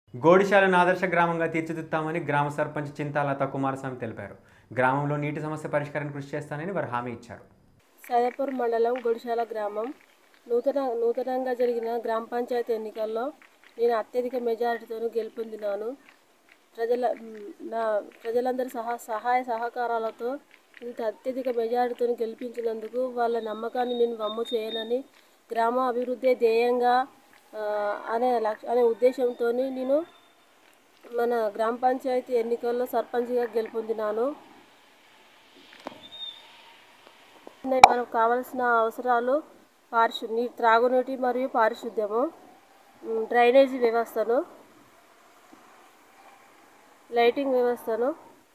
గోడిశాలను ఆదర్శ గ్రామంగా తీర్చిదిద్దామని గ్రామ సర్పంచ్ చింతాలత కుమారస్వామి తెలిపారు గ్రామంలో నీటి సమస్య పరిష్కారానికి కృషి చేస్తానని వారు హామీ ఇచ్చారు సైదాపూర్ మండలం గుడిశాల గ్రామం నూతన నూతనంగా జరిగిన గ్రామ పంచాయతీ ఎన్నికల్లో నేను అత్యధిక మెజారిటీతో గెలుపొందినాను ప్రజల మ్, నా ప్రజలందరి సహా సహాయ సహకారాలతో ఇంత అత్యధిక మెజారిటీతో గెలిపించినందుకు వాళ్ళ నమ్మకాన్ని నేను వమ్ము చేయనని గ్రామ అభివృద్ధి ధ్యేయంగా ఆ, అనే లక్ష అనే ఉద్దేశంతో నేను మన గ్రామ పంచాయతీ ఎన్నికల్లో సర్పంచ్గా గెలుపొందినాను మనకు కావాల్సిన అవసరాలు పారిశు నీ త్రాగునీటి మరియు పారిశుద్ధ్యము మ్, డ్రైనేజీ వ్యవస్థను లైటింగ్ వ్యవస్థను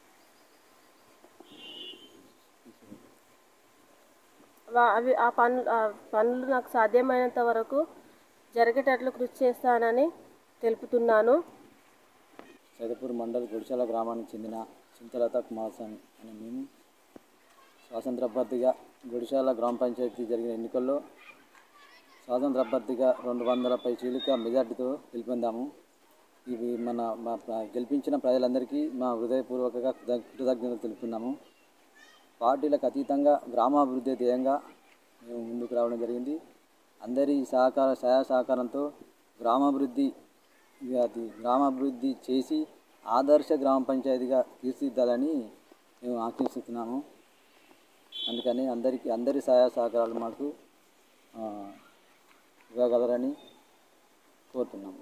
వా- అవి ఆ పనులు ఆ పనులు నాకు సాధ్యమైనంత వరకు జరిగేటట్లు కృషి చేస్తానని తెలుపుతున్నాను సైదపూర్ మండల్ గుడిశాల గ్రామానికి చెందిన చింతలత కుమారస్వామి అనే మేము స్వాతంత్ర అభ్యర్థిగా గుడిశాల గ్రామ పంచాయతీ జరిగిన ఎన్నికల్లో స్వాతంత్ర అభ్యర్థిగా రెండు వందల పై చీలిక మెజార్టీతో గెలుపొందాము ఇవి మన మా ప్ర- గెలిపించిన ప్రజలందరికీ మా హృదయపూర్వకంగా కృత- కృతజ్ఞతలు తెలుపుతున్నాము పార్టీలకు అతీతంగా గ్రామాభివృద్ధి ధ్యేయంగా మేము ముందుకు రావడం జరిగింది అందరి సహకార సహాయ సహకారంతో గ్రామాభివృద్ధి ఇక అది గ్రామాభివృద్ధి చేసి ఆదర్శ గ్రామ పంచాయతీగా తీర్చిదిద్దాలని మేము ఆశిస్తున్నాము అందుకని అందరికీ అందరి సహాయ సహకారాలు మాకు ఆ, ఇవ్వగలరని కోరుతున్నాము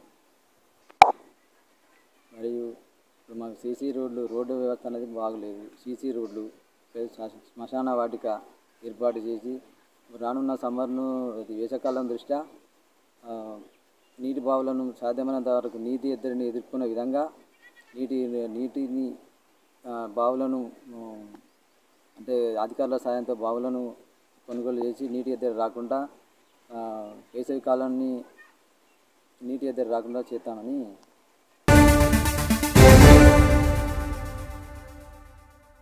మరియు ఇప్పుడు మాకు సీసీ రోడ్లు రోడ్డు వ్యవస్థ అనేది బాగలేదు సీసీ రోడ్లు ప్లస్ శ్మ- శ్మశాన వాటిక ఏర్పాటు చేసి రానున్న సమ్మర్ను అది వేసవకాలం దృష్ట్యా ఆ, నీటి బావులను సాధ్యమైనంత వరకు నీటి ఎద్దడిని ఎదుర్కొనే విధంగా నీటి నీటిని ఆ, బావులను ఆ, అంటే అధికారుల సాయంతో బావులను కొనుగోలు చేసి నీటి ఎద్దడి రాకుండా ఆ, వేసవి కాలాన్ని నీటి ఎద్దడి రాకుండా చేస్తామని